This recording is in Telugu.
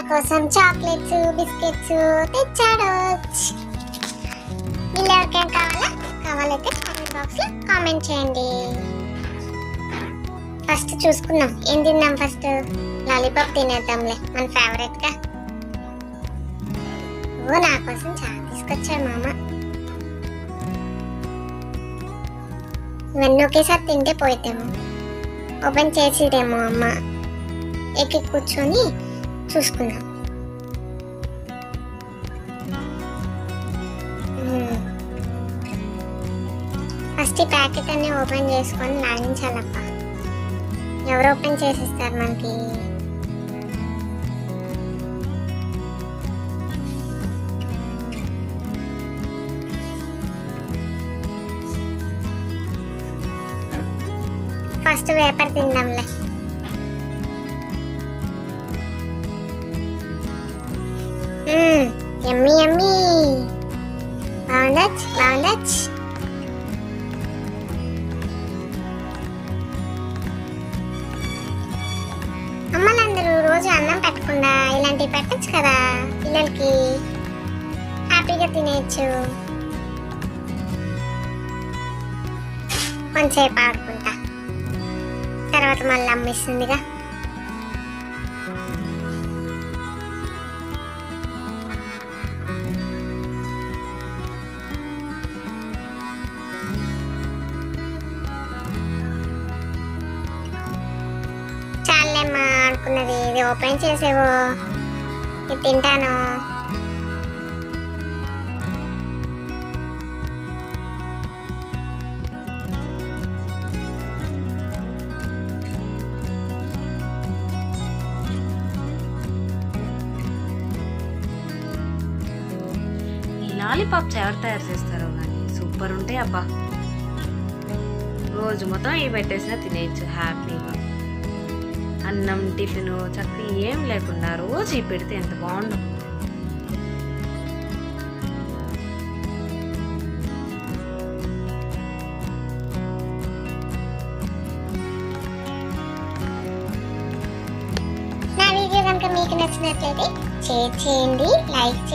కోసం చాక్లెట్స్ బిస్కెట్స్ తెచ్చాడు వీళ్ళు ఎవరికైనా కావాలా కావాలైతే కామెంట్ బాక్స్ లో కామెంట్ చేయండి ఫస్ట్ చూసుకుందాం ఏం తిందాం ఫస్ట్ లాలీపాప్ తినేద్దాంలే మన ఫేవరెట్ గా ఓ నా కోసం చాలా తీసుకొచ్చాడు మామ ఇవన్నీ ఒకేసారి తింటే పోయిద్దేమో ఓపెన్ చేసిదేమో అమ్మ ఎక్కి కూర్చొని చూసుకుందాం మ్మ్. ఫస్ట్ ఈ ప్యాకెట్ అన్ని ఓపెన్ చేసుకొని లాగించాలప్ప ఎవరు ఓపెన్ చేసిస్తారు మనకి ఫస్ట్ వేపర్ తిందాంలే ఎమ్మి ఎమ్మి బాగుండొచ్చు బాగుండొచ్చు అమ్మలందరూ రోజు అన్నం పెట్టకుండా ఇలాంటివి పెట్టచ్చు కదా పిల్లలకి హ్యాపీగా తినేయచ్చు కొంచెంసేపు ఆడుకుంటా తర్వాత మళ్ళీ అమ్మిస్తుందిగా చాలేమ్మా అనుకున్నది ఇది ఓపెన్ చేసేవో ఇది తింటాను ఈ లాలీపాప్స్ ఎవరు తయారు చేస్తారో కానీ సూపర్ ఉంటాయి అబ్బా రోజు మొత్తం ఇవి పెట్టేసినా తినేయచ్చు హ్యాపీగా అన్నం టిఫిన్ చక్కగా ఏం లేకుండా రోజు ఇవి పెడితే ఎంత బాగుండు నా వీడియో కనుక మీకు నచ్చినట్లయితే షేర్ చేయండి లైక్